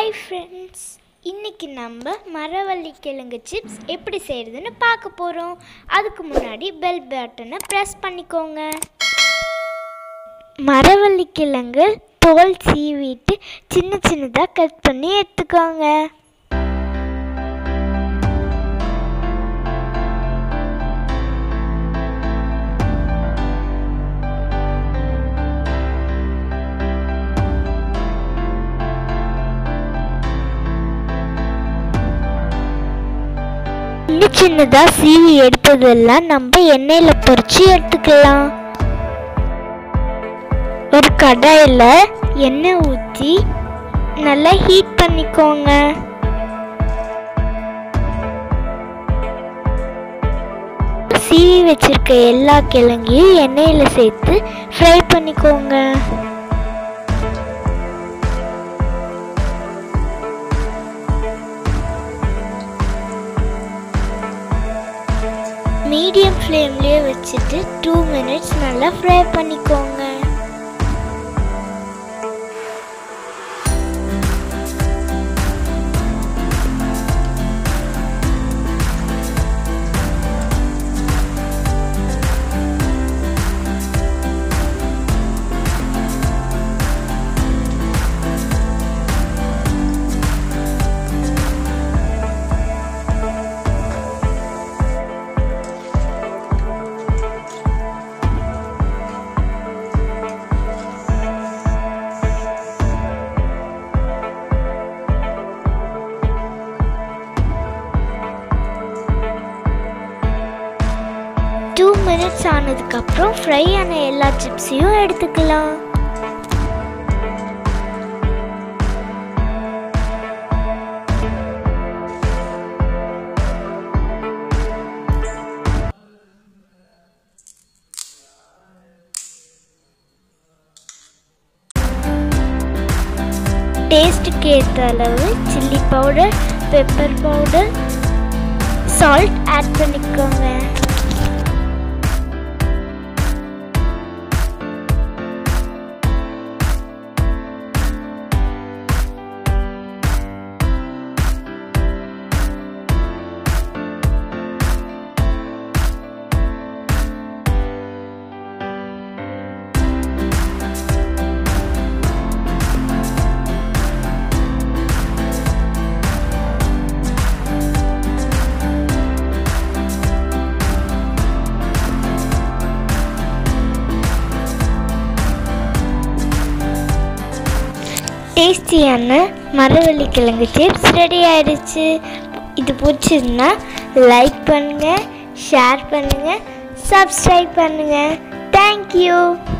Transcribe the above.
hi friends இன்னைக்கு நம்ம மரவள்ளி கிழங்கு சிப்ஸ் எப்படி செய்கிறதுன்னு பார்க்க போகிறோம் அதுக்கு முன்னாடி பெல் பட்டனை ப்ரெஸ் பண்ணிக்கோங்க மரவள்ளி கிழங்கு தோல் சீவிட்டு சின்ன சின்னதாக கட் பண்ணி எடுத்துக்கோங்க சின்ன சின்னதாக சீவி எடுத்ததெல்லாம் நம்ம எண்ணெயில் பொரிச்சு எடுத்துக்கலாம் ஒரு கடாயில் எண்ணெய் ஊற்றி நல்லா ஹீட் பண்ணிக்கோங்க சீவி வச்சிருக்க எல்லா கிழங்கையும் எண்ணெயில் சேர்த்து ஃப்ரை பண்ணிக்கோங்க மீடியம் ஃப்ளேம்லேயே வச்சுட்டு டூ மினிட்ஸ் நல்லா ஃப்ரை பண்ணிக்கோங்க டூ மினிட்ஸ் ஆனதுக்கப்புறம் ஃப்ரை ஆன எல்லா சிப்ஸையும் எடுத்துக்கலாம் டேஸ்ட்டுக்கு ஏற்ற அளவு chilli powder pepper powder salt add பண்ணிக்கோங்க டேஸ்டியான மரவள்ளி கிழங்கு சிப்ஸ் ரெடி ஆயிடுச்சு இது பிடிச்சிருந்தா லைக் பண்ணுங்கள் ஷேர் பண்ணுங்கள் சப்ஸ்கிரைப் பண்ணுங்கள் தேங்க்யூ